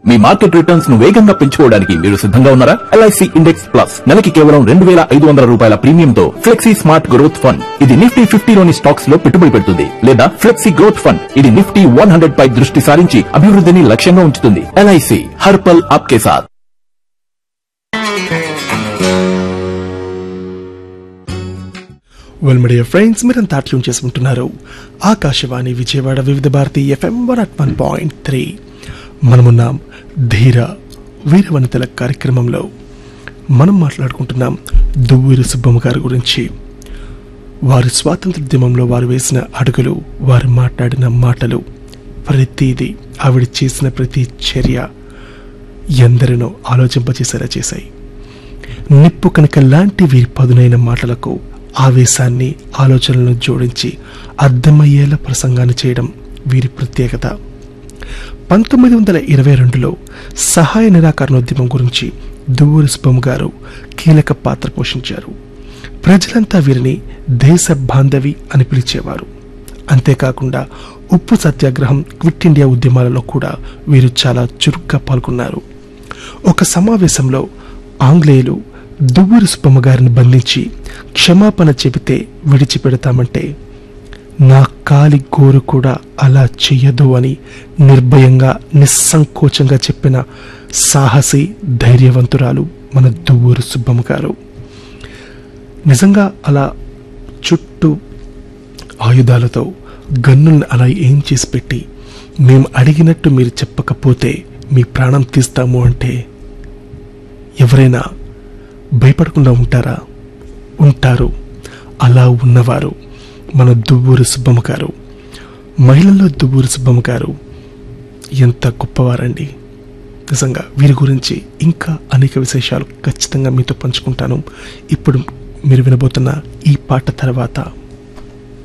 మీ market returns ను వేగంగా పెంచుకోవడానికి మీరు సిద్ధంగా ఉన్నారా ఎల్ఐసి ఇండెక్స్ ప్లస్ నెలకి కేవలం రెండు వేల ఐదు వందల రూపాయల ప్రీమియంతో ఫ్లెక్సీ స్మార్ట్ గ్రోత్ ఫండ్ ఇది నిఫ్టీ ఫిఫ్టీలోని స్టాక్స్ లో పెట్టుబడి పెడుతుంది లేదా ఫ్లెక్సీ గ్రోత్ ఫండ్ ఇది నిఫ్టీ వన్ హండ్రెడ్ పై దృష్టి సారించి అభివృద్ధిని లక్ష్యంగా ఉంచుతుంది ఎల్ఐసి హర్పల్ ఆప్కే సాథ్ వెల్ మీడియా ఫ్రెండ్స్ మీరంతా ట్యూన్ చేసుకుంటున్నారు Akashvani Vijayawada Vividh Bharati FM one at one point three మనమున్నాం ధీర వీరవనితల కార్యక్రమంలో మనం మాట్లాడుకుంటున్నాం దువ్వూరి సుబ్బమ్మ గారి గురించి వారి స్వాతంత్రోద్యమంలో వారు వేసిన అడుగులు వారు మాట్లాడిన మాటలు ప్రతిదీ ఆవిడ చేసిన ప్రతి చర్య ఎందరినో ఆలోచింపచేసేలా చేశాయి నిప్పు కనుక లాంటి వీరి పదునైన మాటలకు ఆవేశాన్ని ఆలోచనలను జోడించి అర్థమయ్యేలా ప్రసంగాన్ని చేయడం వీరి ప్రత్యేకత పంతొమ్మిది వందల ఇరవై రెండులో సహాయ నిరాకరణోద్యమం గురించి దువ్వూరి సుబ్బమ్మ గారు కీలక పాత్ర పోషించారు ప్రజలంతా వీరిని దేశ బాంధవి అని పిలిచేవారు అంతేకాకుండా ఉప్పు సత్యాగ్రహం క్విట్ ఇండియా ఉద్యమాలలో కూడా వీరు చాలా చురుగ్గా పాల్గొన్నారు ఒక సమావేశంలో ఆంగ్లేయులు దువ్వూరి సుబ్బమ్మ గారిని బంధించి క్షమాపణ చెబితే విడిచిపెడతామంటే నా కాలి గోరు కూడా అలా చెయ్యదు అని నిర్భయంగా నిస్సంకోచంగా చెప్పిన సాహసి ధైర్యవంతురాలు మన దువ్వూరు సుబ్బమ్మ గారు నిజంగా అలా చుట్టూ ఆయుధాలతో గన్నుల్ని అలా ఏం చేసి పెట్టి మేము అడిగినట్టు మీరు చెప్పకపోతే మీ ప్రాణం తీస్తాము అంటే ఎవరైనా భయపడకుండా ఉంటారా ఉంటారు అలా ఉన్నవారు మన దువ్వూరి సుబ్బమ్మ గారు మహిళల్లో దువ్వూరి సుబ్బమ్మ గారు ఎంత గొప్పవారండి నిజంగా వీరి గురించి ఇంకా అనేక విశేషాలు ఖచ్చితంగా మీతో పంచుకుంటాను ఇప్పుడు మీరు వినబోతున్న ఈ పాట తర్వాత